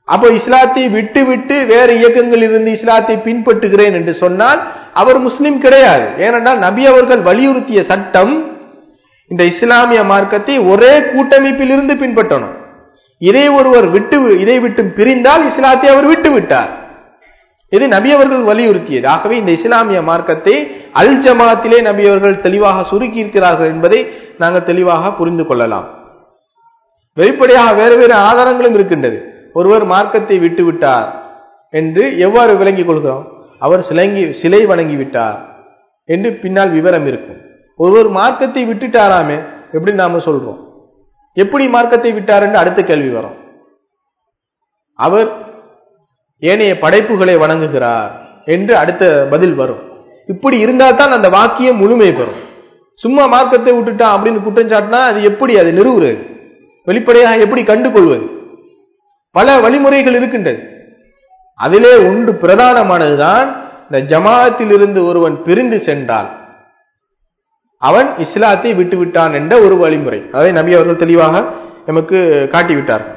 [SPEAKER 1] அப்போ இஸ்லாத்தை விட்டு விட்டு வேறு இயக்கங்களில் இருந்து இஸ்லாத்தை பின்பற்றுகிறேன் என்று சொன்னால் அவர் முஸ்லிம் கிடையாது ஏனென்றால் நபி அவர்கள் வலியுறுத்திய சட்டம் இந்த இஸ்லாமிய மார்க்கத்தை ஒரே கூட்டமைப்பில் இருந்து பின்பற்றணும் இதை ஒருவர் விட்டு இதை விட்டு பிரிந்தால் இஸ்லாத்தை அவர் விட்டு விட்டார் இது நபி அவர்கள் வலியுறுத்தியது ஆகவே இந்த இஸ்லாமிய மார்க்கத்தை அல் ஜமாத்திலே நபி அவர்கள் தெளிவாக சுருக்கி இருக்கிறார்கள் என்பதை நாங்கள் தெளிவாக புரிந்து கொள்ளலாம் வெளிப்படையாக வேறு வேறு ஆதாரங்களும் இருக்கின்றது ஒருவர் மார்க்கத்தை விட்டு விட்டார் என்று எவ்வாறு விளங்கிக் கொள்கிறோம் அவர் சிலங்கி சிலை வணங்கி விட்டார் என்று பின்னால் விவரம் இருக்கும் ஒருவர் மார்க்கத்தை விட்டுட்டாராமே எப்படி நாம சொல்றோம் எப்படி மார்க்கத்தை விட்டார் என்று அடுத்த கேள்வி வரும் அவர் ஏனைய படைப்புகளை வணங்குகிறார் என்று அடுத்த பதில் வரும் இப்படி இருந்தால் தான் அந்த வாக்கியம் முழுமை பெறும் சும்மா மார்க்கத்தை விட்டுட்டான் அப்படின்னு குற்றம் சாட்டினா அது எப்படி அது நிறுவுறது வெளிப்படையாக எப்படி கண்டு கொள்வது பல வழிமுறைகள் இருக்கின்றது அதிலே ஒன்று பிரதானமானதுதான் இந்த ஜமாத்தில் இருந்து ஒருவன் பிரிந்து சென்றால் அவன் இஸ்லாத்தை விட்டு விட்டான் என்ற ஒரு வழிமுறை அதை நபி அவர்கள் தெளிவாக நமக்கு காட்டிவிட்டார்கள்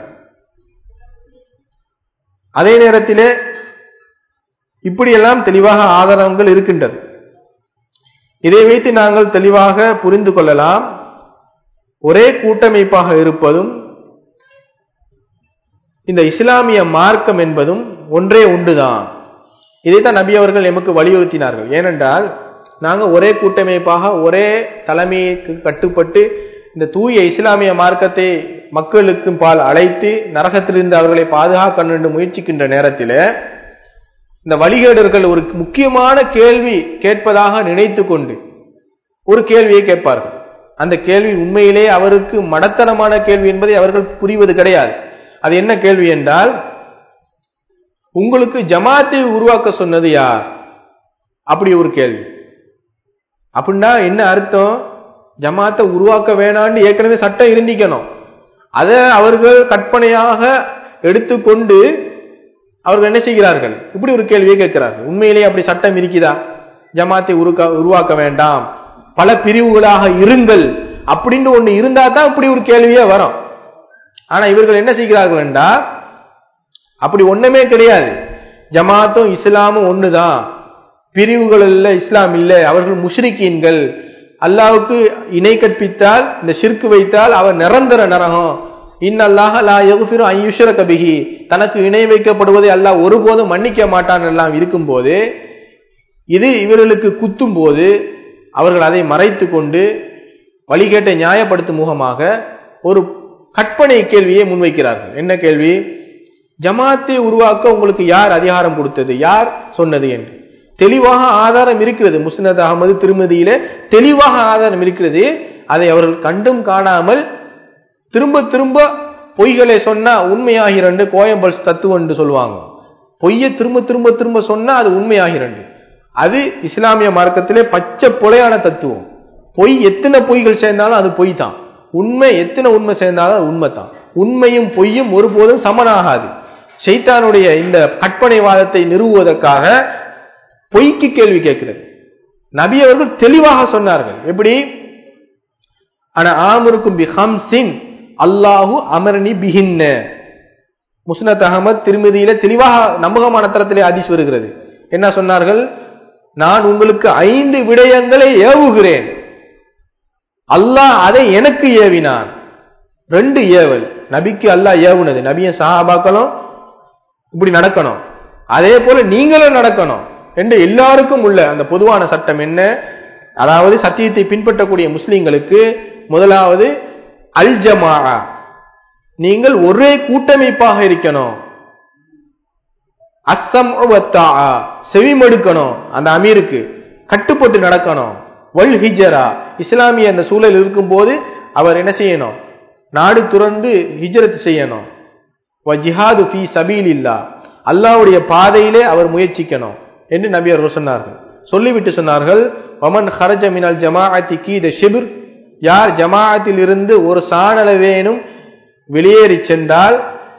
[SPEAKER 1] அதே நேரத்திலே இப்படியெல்லாம் தெளிவாக ஆதாரங்கள் இருக்கின்றது இதை வைத்து நாங்கள் தெளிவாக புரிந்து கொள்ளலாம் ஒரே கூட்டமைப்பாக இருப்பதும் இந்த இஸ்லாமிய மார்க்கம் என்பதும் ஒன்றே உண்டுதான் இதைத்தான் நபி அவர்கள் எமக்கு வலியுறுத்தினார்கள் ஏனென்றால் நாங்கள் ஒரே கூட்டமைப்பாக ஒரே தலைமைக்கு கட்டுப்பட்டு இந்த தூய இஸ்லாமிய மார்க்கத்தை மக்களுக்கும் பால் அழைத்து நரகத்திலிருந்து அவர்களை பாதுகாக்க என்று முயற்சிக்கின்ற நேரத்தில் இந்த வழிகேடர்கள் ஒரு முக்கியமான கேள்வி கேட்பதாக நினைத்து கொண்டு ஒரு கேள்வியை கேட்பார்கள் அந்த கேள்வி உண்மையிலே அவருக்கு மடத்தனமான கேள்வி என்பதை அவர்கள் புரிவது கிடையாது அது என்ன கேள்வி என்றால் உங்களுக்கு ஜமாத்தை உருவாக்க சொன்னது யார் அப்படி ஒரு கேள்வி அப்படின்னா என்ன அர்த்தம் ஜமாத்தை உருவாக்க வேணான்னு ஏற்கனவே சட்டம் இருந்திக்கணும் அதை அவர்கள் கற்பனையாக எடுத்துக்கொண்டு அவர்கள் என்ன செய்கிறார்கள் இப்படி ஒரு கேள்வியை கேட்கிறார்கள் உண்மையிலேயே அப்படி சட்டம் இருக்குதா ஜமாத்தை உருவாக்க வேண்டாம் பல பிரிவுகளாக இருங்கள் அப்படின்னு ஒண்ணு இருந்தா தான் இப்படி ஒரு கேள்வியே வரும் ஆனா இவர்கள் என்ன செய்கிறார்கள் என்றா அப்படி ஒண்ணுமே கிடையாது ஜமாத்தும் இஸ்லாமும் ஒண்ணுதான் பிரிவுகள் இல்ல இஸ்லாம் இல்லை அவர்கள் முஷ்ரிக்கீன்கள் அல்லாவுக்கு இணை கற்பித்தால் இந்த ஷிர்கு வைத்தால் அவர் நிரந்தர நரகம் இன்னல்லாக லா யகுஃபிரு ஐயுஷர கபிகி தனக்கு இணை வைக்கப்படுவதை அல்லாஹ் ஒருபோதும் மன்னிக்க மாட்டான் எல்லாம் இருக்கும்போது இது இவர்களுக்கு குத்தும் போது அவர்கள் அதை மறைத்து கொண்டு வழிகேட்டை நியாயப்படுத்தும் முகமாக ஒரு கற்பனை கேள்வியை முன்வைக்கிறார்கள் என்ன கேள்வி ஜமாத்தை உருவாக்க உங்களுக்கு யார் அதிகாரம் கொடுத்தது யார் சொன்னது என்று தெளிவாக ஆதாரம் இருக்கிறது முஸ்னத் அகமது திருமதியில தெளிவாக ஆதாரம் இருக்கிறது அதை அவர்கள் கண்டும் காணாமல் திரும்ப திரும்ப பொய்களை சொன்னா உண்மையாகிறண்டு கோயம்பல்ஸ் தத்துவம் என்று சொல்லுவாங்க பொய்யை திரும்ப திரும்ப திரும்ப சொன்னா அது உண்மையாகிறண்டு அது இஸ்லாமிய மார்க்கத்திலே பச்சை பொலையான தத்துவம் பொய் எத்தனை பொய்கள் சேர்ந்தாலும் அது பொய் தான் உண்மை எத்தனை உண்மை சேர்ந்தாலும் அது உண்மை தான் உண்மையும் பொய்யும் ஒருபோதும் சமனாகாது சைத்தானுடைய இந்த கற்பனைவாதத்தை நிறுவுவதற்காக பொய்க்கு கேள்வி கேட்கிறது நபி அவர்கள் தெளிவாக சொன்னார்கள் எப்படி ஆனா ஆமருக்கும் பி ஹம்சின் அல்லாஹு அமரணி பிஹின்ன முஸ்னத் அகமத் திருமதியில தெளிவாக நம்பகமான தரத்திலே அதிஸ் வருகிறது என்ன சொன்னார்கள் நான் உங்களுக்கு ஐந்து விடயங்களை ஏவுகிறேன் அல்லாஹ் அதை எனக்கு ஏவினான் ரெண்டு ஏவல் நபிக்கு அல்லாஹ் ஏவுனது நபிய சஹாபாக்களும் இப்படி நடக்கணும் அதே போல நீங்களும் நடக்கணும் என்று எல்லாருக்கும் உள்ள அந்த பொதுவான சட்டம் என்ன அதாவது சத்தியத்தை பின்பற்றக்கூடிய முஸ்லிம்களுக்கு முதலாவது அல் ஜமா நீங்கள் ஒரே கூட்டமைப்பாக இருக்கணும் அஸ்ஸம் செவிமடுக்கணும் அந்த அமீருக்கு கட்டுப்பட்டு நடக்கணும் வல் ஹிஜரா இஸ்லாமிய அந்த சூழல் இருக்கும்போது அவர் என்ன செய்யணும் நாடு துறந்து ஹிஜரத் செய்யணும் ஜிஹாது ஃபி சபீல் இல்லா அல்லாவுடைய பாதையிலே அவர் முயற்சிக்கணும் என்று நபி அவர்கள் சொன்னார்கள் சொல்லிவிட்டு சொன்னார்கள் வமன் ஹரஜ மினல் ஜமாஅத்தி கீத ஷிபிர் யார் ஜமாஅத்தில் இருந்து ஒரு சாணளவேனும் வெளியேறி சென்றால்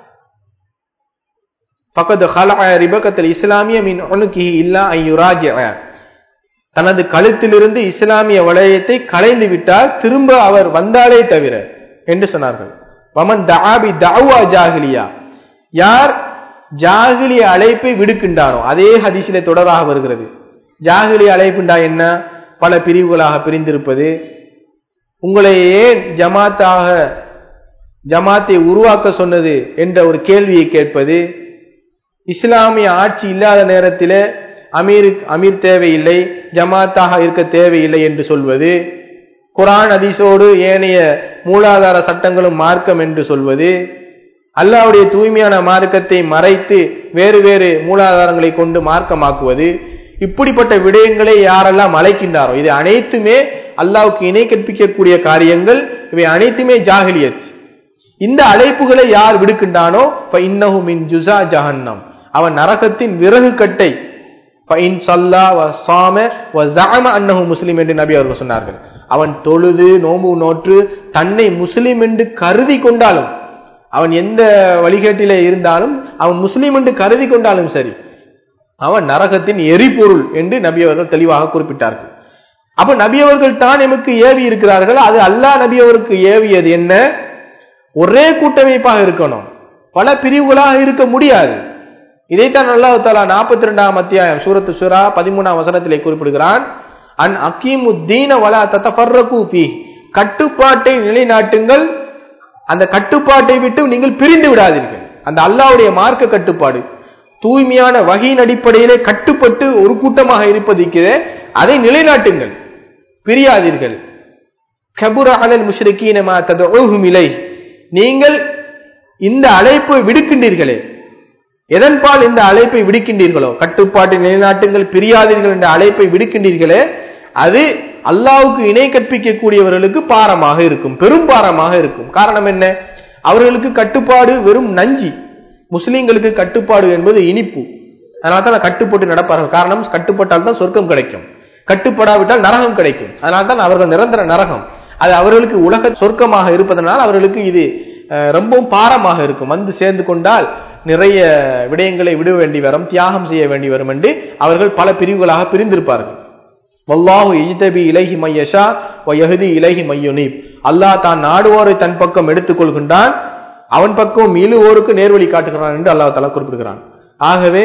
[SPEAKER 1] பக்கத்து ஹலா ரிபக்கத்தில் இஸ்லாமிய மின் ஒனுக்கி இல்லா ஐயுராஜ் தனது கழுத்திலிருந்து இஸ்லாமிய வளையத்தை களைந்து விட்டால் திரும்ப அவர் வந்தாலே தவிர என்று சொன்னார்கள் வமன் தாபி தாவா ஜாகிலியா யார் ஜாகிலிய அழைப்பை விடுக்கின்றானோ அதே ஹதீஸிலே தொடராக வருகிறது ஜாகிலிய அழைப்புண்டா என்ன பல பிரிவுகளாக பிரிந்திருப்பது உங்களை ஏன் ஜமாத்தாக ஜமாத்தை உருவாக்க சொன்னது என்ற ஒரு கேள்வியை கேட்பது இஸ்லாமிய ஆட்சி இல்லாத நேரத்தில் அமீர் அமீர் தேவையில்லை ஜமாத்தாக இருக்க தேவையில்லை என்று சொல்வது குரான் ஹதீஸோடு ஏனைய மூலாதார சட்டங்களும் மார்க்கம் என்று சொல்வது அல்லாவுடைய தூய்மையான மார்க்கத்தை மறைத்து வேறு வேறு மூலாதாரங்களை கொண்டு மார்க்கமாக்குவது இப்படிப்பட்ட விடயங்களை யாரெல்லாம் அழைக்கின்றாரோ இது அனைத்துமே அல்லாவுக்கு இணை கற்பிக்கக்கூடிய காரியங்கள் இவை அனைத்துமே ஜாகிலியத் இந்த அழைப்புகளை யார் விடுக்கின்றானோ இன்னஹு மின் ஜுசா ஜஹன்னம் அவன் நரகத்தின் விறகு கட்டை ஃபைன் சல்லா வ சாம வ ஜஅம அன்னஹு முஸ்லிம் என்று நபி அவர்கள் சொன்னார்கள் அவன் தொழுது நோம்பு நோற்று தன்னை முஸ்லிம் என்று கருதி கொண்டாலும் அவன் எந்த வழிகேட்டிலே இருந்தாலும் அவன் முஸ்லிம் என்று கருதி கொண்டாலும் சரி அவன் நரகத்தின் எரிபொருள் என்று நபி அவர்கள் தெளிவாக குறிப்பிட்டார்கள் அப்ப நபி அவர்கள் தான் எமக்கு ஏவி இருக்கிறார்கள் அது அல்லாஹ் நபி அவருக்கு ஏவியது என்ன ஒரே கூட்டமைப்பாக இருக்கணும் பல பிரிவுகளாக இருக்க முடியாது இதைத்தான் அல்லாஹ் தாலா நாற்பத்தி ரெண்டாம் அத்தியாயம் சூரத்து சுரா பதிமூணாம் வசனத்திலே குறிப்பிடுகிறான் அன் அக்கீமுத்தீன வலா தத்தஃபர்ரகு ஃபீ கட்டுப்பாட்டை நிலைநாட்டுங்கள் அந்த கட்டுப்பாட்டை விட்டு நீங்கள் பிரிந்து விடாதீர்கள் அந்த அல்லாஹ்வுடைய மார்க்க கட்டுப்பாடு தூய்மையான வகையின் அடிப்படையிலே கட்டுப்பட்டு ஒரு கூட்டமாக இருப்பதற்கிறே அதை நிலைநாட்டுங்கள் பிரியாதீர்கள் கபுர அலல் முஷ்ரிக்கீன மா ததுஹும் இலை நீங்கள் இந்த அழைப்பை விடுக்கின்றீர்களே எதன்பால் இந்த அழைப்பை விடுக்கின்றீர்களோ கட்டுப்பாட்டு நிலைநாட்டுங்கள் பிரியாதீர்கள் என்ற அழைப்பை விடுக்கின்றீர்களே அது அல்லாவுக்கு இணை கற்பிக்கக்கூடியவர்களுக்கு பாரமாக இருக்கும் பெரும் பாரமாக இருக்கும் காரணம் என்ன அவர்களுக்கு கட்டுப்பாடு வெறும் நஞ்சி முஸ்லிம்களுக்கு கட்டுப்பாடு என்பது இனிப்பு அதனால தான் கட்டுப்பட்டு நடப்பார்கள் காரணம் கட்டுப்பட்டால் தான் சொர்க்கம் கிடைக்கும் கட்டுப்படாவிட்டால் நரகம் கிடைக்கும் அதனால தான் அவர்கள் நிரந்தர நரகம் அது அவர்களுக்கு உலக சொர்க்கமாக இருப்பதனால் அவர்களுக்கு இது அஹ், ரொம்பவும் பாரமாக இருக்கும் வந்து சேர்ந்து கொண்டால் நிறைய விடயங்களை விட வேண்டி வரும் தியாகம் செய்ய வேண்டி வரும் என்று அவர்கள் பல பிரிவுகளாக பிரிந்திருப்பார்கள் வல்லாஹு இஜ்தபி இலஹி மையஷா வ யஹ்தி இலஹி மையுனீப் அல்லாஹ் தான் நாடுவோரை தன் பக்கம் எடுத்துக் கொள்கின்றான் அவன் பக்கம் மீளுவோருக்கு நேர்வழி காட்டுகிறான் என்று அல்லாஹ் தலா குறிப்பிடுகிறான் ஆகவே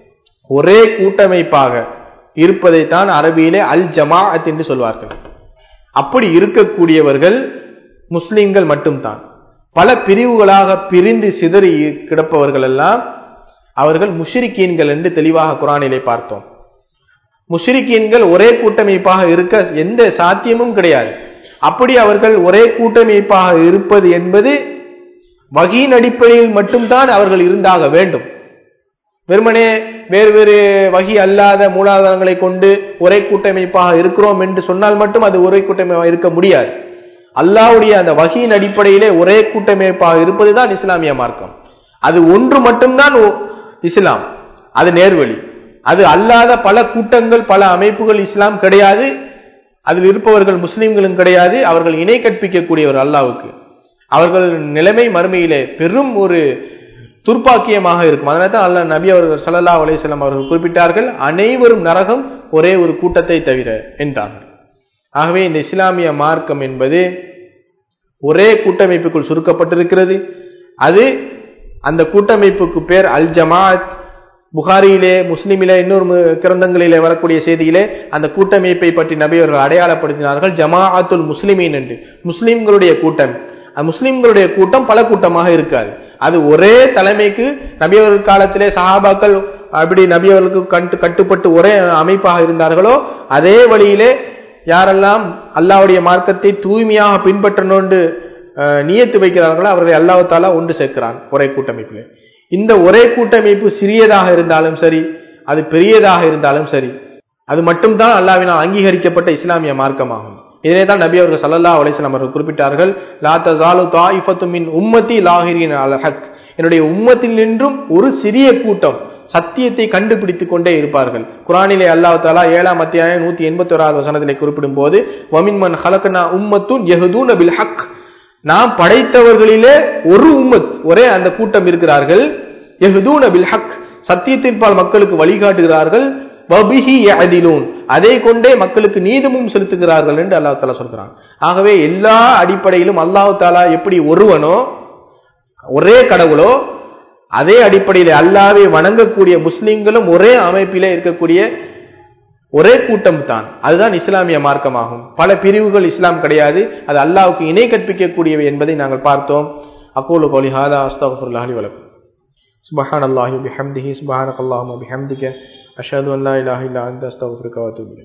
[SPEAKER 1] ஒரே கூட்டமைப்பாக இருப்பதைத்தான் அரபியிலே அல் ஜமாஅத் என்று சொல்வார்கள் அப்படி இருக்கக்கூடியவர்கள் முஸ்லிம்கள் மட்டும்தான் பல பிரிவுகளாக பிரிந்து சிதறி கிடப்பவர்கள் எல்லாம் அவர்கள் முஷ்ரிக்கீன்கள் என்று தெளிவாக குரானிலே பார்த்தோம் முஷ்ரிக்கீன்கள் ஒரே கூட்டமைப்பாக இருக்க எந்த சாத்தியமும் கிடையாது அப்படி அவர்கள் ஒரே கூட்டமைப்பாக இருப்பது என்பது வகையின் அடிப்படையில் மட்டும்தான் அவர்கள் இருந்தாக வேண்டும் வெறுமனே வேறு வேறு வகி அல்லாத மூலாதாரங்களை கொண்டு ஒரே கூட்டமைப்பாக இருக்கிறோம் என்று சொன்னால் மட்டும் அது ஒரே கூட்டமைப்பாக இருக்க முடியாது அல்லாவுடைய அந்த வகையின் அடிப்படையிலே ஒரே கூட்டமைப்பாக இருப்பதுதான் இஸ்லாமிய மார்க்கம் அது ஒன்று மட்டும்தான் ஒ- இஸ்லாம் அது நேர்வழி அது அல்லாத பல கூட்டங்கள் பல அமைப்புகள் இஸ்லாம் கிடையாது அதில் இருப்பவர்கள் முஸ்லிம்களும் கிடையாது அவர்கள் இணை கற்பிக்கக்கூடியவர் அல்லாவுக்கு அவர்கள் நிலைமை மறுமையிலே பெரும் ஒரு துர்ப்பாக்கியமாக இருக்கும் அதனால தான் அல்லாஹ் நபி அவர்கள் ஸல்லல்லாஹு அலைஹி வஸல்லம் அவர்கள் குறிப்பிட்டார்கள் அனைவரும் நரகம் ஒரே ஒரு கூட்டத்தை தவிர என்றார்கள் ஆகவே இந்த இஸ்லாமிய மார்க்கம் என்பது ஒரே கூட்டமைப்புக்குள் சுருக்கப்பட்டிருக்கிறது அது அந்த கூட்டமைப்புக்கு பேர் அல் ஜமாத் புகாரியிலே முஸ்லிமிலே இன்னொரு மு- கிரந்தங்களிலே வரக்கூடிய செய்தியிலே அந்த கூட்டமைப்பை பற்றி நபி அவர்கள் அடையாளப்படுத்தினார்கள் ஜமாஅத்துல் முஸ்லிமீன் என்று முஸ்லிம்களுடைய கூட்டம் அந்த முஸ்லிம்களுடைய கூட்டம் பல கூட்டமாக இருக்காது அது ஒரே தலைமைக்கு நபி அவர்கள் காலத்திலே சஹாபாக்கள் அப்படி நபி அவர்களுக்கு கட்டு கட்டுப்பட்டு ஒரே அமைப்பாக இருந்தார்களோ அதே வழியிலே யாரெல்லாம் அல்லாஹ்வுடைய மார்க்கத்தை தூய்மையாக பின்பற்றணும் என்று அஹ், நியத்து வைக்கிறார்களோ அவர்களை அல்லாஹ் தாலா ஒன்று சேர்க்கிறான் ஒரே கூட்டமைப்பில் இந்த ஒரே கூட்டமைப்பு சிறியதாக இருந்தாலும் சரி அது பெரியதாக இருந்தாலும் சரி அது மட்டும்தான் அல்லாஹ்வினால் அங்கீகரிக்கப்பட்ட இஸ்லாமிய மார்க்கமாகும் இதனை தான் நபி அவர்கள் ஸல்லல்லாஹு அலைஹி வஸல்லம் அவர்கள் குறிப்பிட்டார்கள் லா தஸாலு தாயிஃபத்து மின் உம்மத்தி லாஹிரின் அல் ஹக் என்னுடைய உம்மத்தில் நின்றும் ஒரு சிறிய கூட்டம் சத்தியத்தை கண்டுபிடித்துக் கொண்டே இருப்பார்கள் குரானிலே அல்லாஹ் தாலா ஏழாம் அத்தியாயம் நூத்தி எண்பத்தி ஓராவது வசனத்திலே குறிப்பிடும் போது வமின் மன் ஹலக்கனா உம்மத்துன் யஹ்தூன பில் ஹக் நாம் படைத்தவர்களிலே ஒரு உம்மத் ஒரே அந்த கூட்டம் இருக்கிறார்கள் யஹ்தூன பில் ஹக் சத்தியத்தின் பால் மக்களுக்கு வழிகாட்டுகிறார்கள் வபிஹி யஅதிலூன் அதை கொண்டே மக்களுக்கு நீதமும் செலுத்துகிறார்கள் என்று அல்லாஹ் தாலா சொல்கிறான் ஆகவே எல்லா அடிப்படையிலும் அல்லாஹ் தாலா எப்படி ஒருவனோ ஒரே கடவுளோ அதே அடிப்படையில் அல்லாவை வணங்கக்கூடிய முஸ்லிம்களும் ஒரே அமைப்பிலே இருக்கக்கூடிய ஒரே கூட்டம் தான் அதுதான் இஸ்லாமிய மார்க்கமாகும் பல பிரிவுகள் இஸ்லாம் கிடையாது அது அல்லாவுக்கு இணை கற்பிக்கக்கூடியவை என்பதை நாங்கள் பார்த்தோம் அகூலு கௌலி ஹாதா அஸ்தகுல்லாஹி அலி வலக்கும் சுபஹான் அல்லாஹி பிஹம்திஹி சுபஹானக் அல்லாஹும்ம பிஹம்திக அஷ்ஹது அன் லா இலாஹ இல்லா அன்த அஸ்தகுஃபிருக வ அத்தூபு இலைக்